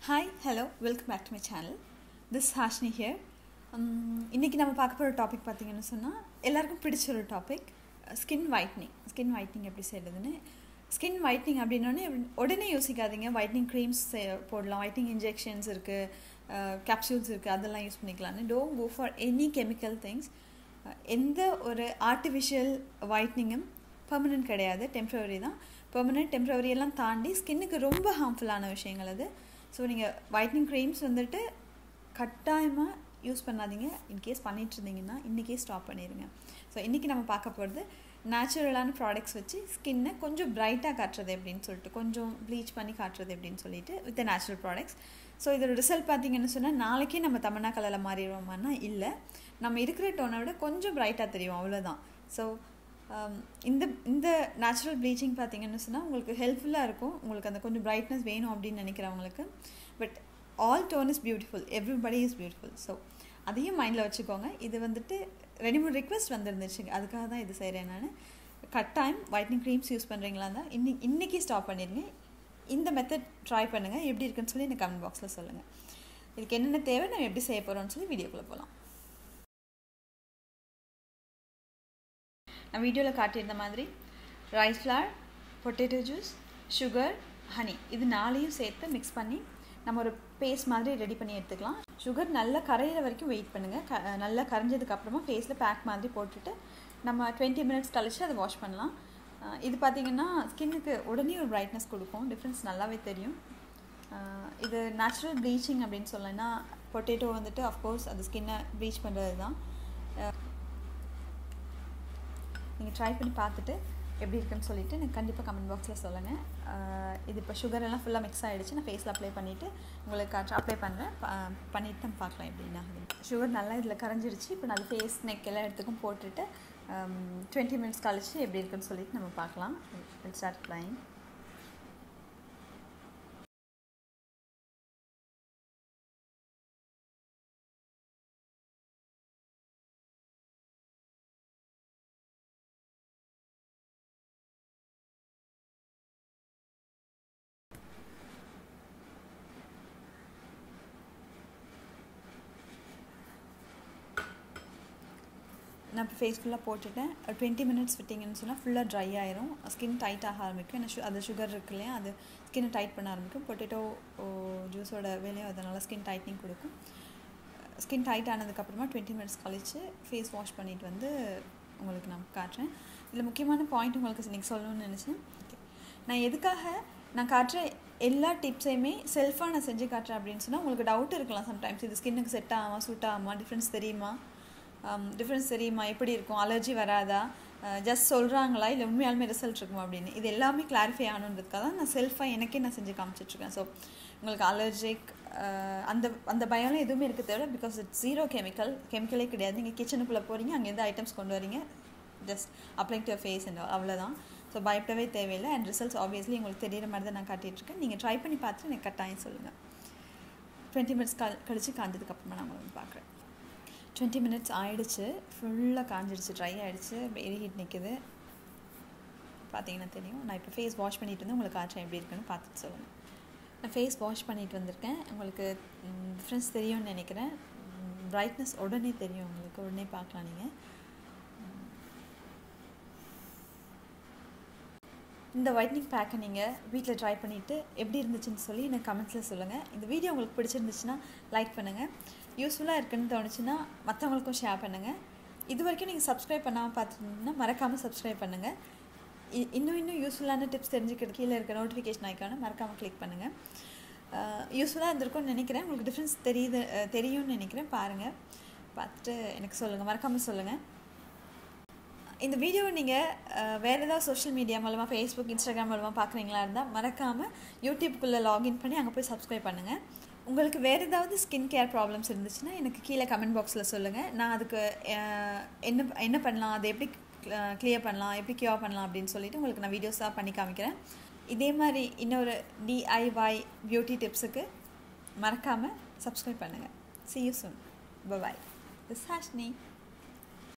hi hello welcome back to my channel this Hashni here இன்றைக்கி நம்ம பார்க்க போகிற டாபிக் பார்த்தீங்கன்னு சொன்னால் எல்லாருக்கும் பிடிச்ச ஒரு topic skin whitening skin whitening எப்படி செய்கிறதுன்னு ஸ்கின் ஒயிட்னிங் அப்படின்னோடனே உடனே யோசிக்காதீங்க ஒயிட்னிங் க்ரீம்ஸ் போடலாம் ஒயிட்னிங் இன்ஜெக்ஷன்ஸ் இருக்குது கேப்சூல்ஸ் இருக்குது அதெல்லாம் யூஸ் பண்ணிக்கலாம்னு don't go for any chemical things எந்த ஒரு ஆர்டிஃபிஷியல் ஒயிட்னிங்கும் பர்மனெண்ட் கிடையாது டெம்ப்ரவரி தான் பெர்மனெண்ட் டெம்ப்ரவரி எல்லாம் தாண்டி ஸ்கின்னுக்கு ரொம்ப ஹார்ம்ஃபுல்லான விஷயங்கள் அது ஸோ நீங்கள் ஒயிட்னிங் க்ரீம்ஸ் வந்துட்டு கட்டாயமாக யூஸ் பண்ணாதீங்க இன்கேஸ் பண்ணிட்டு இருந்தீங்கன்னா இன்றைக்கே ஸ்டாப் பண்ணிடுங்க ஸோ இன்றைக்கி நம்ம பார்க்க போகிறது நேச்சுரலான ப்ராடக்ட்ஸ் வச்சு ஸ்கின்னை கொஞ்சம் பிரைட்டாக காட்டுறது எப்படின்னு சொல்லிட்டு கொஞ்சம் ப்ளீச் பண்ணி காட்டுறது எப்படின்னு சொல்லிட்டு வித் நேச்சுரல் ப்ராடக்ட்ஸ் ஸோ இதோட ரிசல்ட் பார்த்தீங்கன்னு சொன்னால் நாளைக்கே நம்ம தமன்னா கலரில் மாறிடுவோமான்னா இல்லை நம்ம இருக்கிற டோனை விட கொஞ்சம் பிரைட்டாக தெரியும் அவ்வளோதான் ஸோ இந்த இந்த நேச்சுரல் ப்ளீச்சிங் பார்த்தீங்கன்னு சொன்னால் உங்களுக்கு ஹெல்ப்ஃபுல்லாக இருக்கும் உங்களுக்கு அந்த கொஞ்சம் பிரைட்னஸ் வேணும் அப்படின்னு நினைக்கிறவங்களுக்கு but all tone is beautiful everybody is beautiful so அதையும் மைண்டில் வச்சுக்கோங்க இது வந்துட்டு ரெண்டு மூணு ரிக்வெஸ்ட் வந்துருந்துச்சு அதுக்காக தான் இது செய்கிறேன் நான் கட்டாயம் ஒயிட்னிங் க்ரீம்ஸ் யூஸ் பண்ணுறீங்களா தான் இன்னி இன்றைக்கி ஸ்டாப் பண்ணிடுங்க இந்த மெத்தட் ட்ரை பண்ணுங்கள் எப்படி இருக்குன்னு சொல்லி எனக்கு கமெண்ட் பாக்ஸில் சொல்லுங்கள் இதுக்கு என்னென்ன தேவை நம்ம எப்படி செய்ய போகிறோம்னு சொல்லி வீடியோக்குள்ளே போகலாம் நான் வீடியோவில் காட்டியிருந்த மாதிரி rice flour potato juice sugar honey இது நாளையும் சேர்த்து மிக்ஸ் பண்ணி நம்ம ஒரு பேஸ்ட் மாதிரி ரெடி பண்ணி எடுத்துக்கலாம் சுகர் நல்லா கரையிற வரைக்கும் வெயிட் பண்ணுங்கள் க நல்லா கரைஞ்சதுக்கப்புறமா ஃபேஸில் பேக் மாதிரி போட்டுட்டு நம்ம டுவெண்ட்டி மினிட்ஸ் கழித்து அதை வாஷ் பண்ணலாம் இது பார்த்திங்கன்னா ஸ்கின்னுக்கு உடனே ஒரு பிரைட்னஸ் கொடுக்கும் டிஃப்ரென்ஸ் நல்லாவே தெரியும் இது நேச்சுரல் ப்ளீச்சிங் அப்படின்னு சொல்லலைன்னா பொட்டேட்டோ வந்துட்டு அஃப்கோர்ஸ் அது ஸ்கின்னை ப்ளீச் பண்ணுறது தான் நீங்கள் ட்ரை பண்ணி பார்த்துட்டு எப்படி இருக்குன்னு சொல்லிவிட்டு எனக்கு கண்டிப்பாக கமெண்ட் பாக்ஸில் சொல்லுங்கள் இது இப்போ சுகர் எல்லாம் ஃபுல்லாக மிக்ஸ் ஆகிடுச்சு நான் ஃபேஸில் அப்ளை பண்ணிவிட்டு உங்களுக்கு அப்ளை பண்ணுறேன் பண்ணிவிட்டு நம்ம பார்க்கலாம் எப்படின்னா சுகர் நல்லா இதில் கரைஞ்சிருச்சு இப்போ நான் ஃபேஸ் நெக் எல்லா இடத்துக்கும் போட்டுட்டு டுவெண்ட்டி மினிட்ஸ் கழிச்சு எப்படி இருக்குன்னு சொல்லிட்டு நம்ம பார்க்கலாம் ஸ்டார்ட் அப்ளைங் நான் இப்போ ஃபேஸ் ஃபுல்லாக போட்டுட்டேன் டுவெண்ட்டி மினிட்ஸ் விட்டிங்கன்னு சொன்னால் ஃபுல்லாக ட்ரை ஆயிரும் ஸ்கின் டைட் ஆக ஆரம்பிக்கும் ஏன்னா அது சுகர் இருக்கு இல்லையா அது ஸ்கின்னை டைட் பண்ண ஆரம்பிக்கும் பொட்டேட்டோ ஜூஸோட வேலையும் அதனால் ஸ்கின் டைட்னிங் கொடுக்கும் ஸ்கின் டைட் ஆனதுக்கப்புறமா டுவெண்ட்டி மினிட்ஸ் கழித்து ஃபேஸ் வாஷ் பண்ணிவிட்டு வந்து உங்களுக்கு நான் காட்டுறேன் இதில் முக்கியமான பாயிண்ட் உங்களுக்கு இன்றைக்கி சொல்லணும்னு நினச்சேன் நான் எதுக்காக நான் காட்டுற எல்லா டிப்ஸையுமே செல்ஃபாக நான் செஞ்சு காட்டுறேன் அப்படின்னு சொன்னால் உங்களுக்கு டவுட் இருக்கலாம் சம்டைம்ஸ் இது ஸ்கின்னுக்கு செட் ஆகுமா சூட் ஆகுமா டிஃப்ரென்ஸ் தெரியுமா டிஃப்ரென்ஸ் தெரியுமா எப்படி இருக்கும் அலர்ஜி வராதா ஜஸ்ட் சொல்கிறாங்களா இல்லை உண்மையாலுமே ரிசல்ட் இருக்குமா அப்படின்னு இது எல்லாமே கிளாரிஃபை ஆகணுன்றதுக்காக தான் நான் செல்ஃபாக எனக்கே நான் செஞ்சு காமிச்சிட்ருக்கேன் ஸோ உங்களுக்கு அலர்ஜிக் அந்த அந்த பயம்லாம் எதுவுமே இருக்க தேவை பிகாஸ் இட்ஸ் ஜீரோ கெமிக்கல் கெமிக்கலே கிடையாது நீங்கள் கிச்சனுக்குள்ளே போகிறீங்க அங்கேருந்து ஐட்டம்ஸ் கொண்டு வரீங்க just applying to face and அவ்வளோதான் ஸோ பயப்படவே தேவையில்லை அண்ட் ரிசல்ட்ஸ் ஆப்வியஸ்லி உங்களுக்கு தெரியிற மாதிரி தான் நான் காட்டிகிட்ருக்கேன் நீங்கள் ட்ரை பண்ணி பார்த்துட்டு எனக்கு கட்டாயம் சொல்லுங்கள் டுவெண்ட்டி மினிட்ஸ் கழி கழித்து காஞ்சதுக்கப்புறமா நான் உங்களுக்கு பார்க்குறேன் டுவெண்ட்டி மினிட்ஸ் ஆகிடுச்சு ஃபுல்லாக காஞ்சிடுச்சு ட்ரை ஆகிடுச்சு வெரி ஹீட் நிற்குது பார்த்தீங்கன்னா தெரியும் நான் இப்போ ஃபேஸ் வாஷ் பண்ணிட்டு வந்து உங்களுக்கு ஆச்சம் எப்படி இருக்குன்னு பார்த்துட்டு சொல்லுங்கள் நான் ஃபேஸ் வாஷ் பண்ணிட்டு வந்திருக்கேன் உங்களுக்கு டிஃப்ரென்ஸ் தெரியும்னு நினைக்கிறேன் ப்ரைட்னஸ் உடனே தெரியும் உங்களுக்கு உடனே பார்க்கலாம் நீங்கள் இந்த ஒயிட்னிங் பேக்கை நீங்கள் வீட்டில் ட்ரை பண்ணிவிட்டு எப்படி இருந்துச்சுன்னு சொல்லி எனக்கு கமெண்ட்ஸில் சொல்லுங்கள் இந்த வீடியோ உங்களுக்கு பிடிச்சிருந்துச்சுன்னா லைக் பண்ணுங்கள் யூஸ்ஃபுல்லாக இருக்குன்னு தோணுச்சுன்னா மற்றவங்களுக்கும் ஷேர் பண்ணுங்கள் இது வரைக்கும் நீங்கள் சப்ஸ்கிரைப் பண்ணாமல் பார்த்துருந்தீங்கன்னா மறக்காமல் சப்ஸ்கிரைப் பண்ணுங்கள் இன்னும் இன்னும் யூஸ்ஃபுல்லான டிப்ஸ் தெரிஞ்சுக்கிறது கீழே இருக்க நோட்டிஃபிகேஷன் ஐக்கான மறக்காமல் கிளிக் பண்ணுங்கள் யூஸ்ஃபுல்லாக இருந்திருக்கும்னு நினைக்கிறேன் உங்களுக்கு டிஃப்ரென்ஸ் தெரியுது தெரியும்னு நினைக்கிறேன் பாருங்கள் பார்த்துட்டு எனக்கு சொல்லுங்கள் மறக்காமல் சொல்லுங்கள் இந்த வீடியோவை நீங்கள் வேறு ஏதாவது சோஷியல் மீடியா மூலமாக ஃபேஸ்புக் இன்ஸ்டாகிராம் மூலமாக பார்க்குறீங்களா இருந்தால் மறக்காமல் யூடியூப்குள்ளே லாகின் பண்ணி அங்கே போய் சப்ஸ்கிரைப் பண்ணுங்கள் உங்களுக்கு வேறு ஏதாவது ஸ்கின் கேர் ப்ராப்ளம்ஸ் இருந்துச்சுன்னா எனக்கு கீழே கமெண்ட் பாக்ஸில் சொல்லுங்கள் நான் அதுக்கு என்ன என்ன பண்ணலாம் அதை எப்படி கிளியர் பண்ணலாம் எப்படி கியூர் பண்ணலாம் அப்படின்னு சொல்லிட்டு உங்களுக்கு நான் வீடியோஸாக பண்ணி காமிக்கிறேன் இதே மாதிரி இன்னொரு டிஐஒய் பியூட்டி டிப்ஸுக்கு மறக்காமல் சப்ஸ்கிரைப் பண்ணுங்கள் see you soon bye this ஹாஷ்னி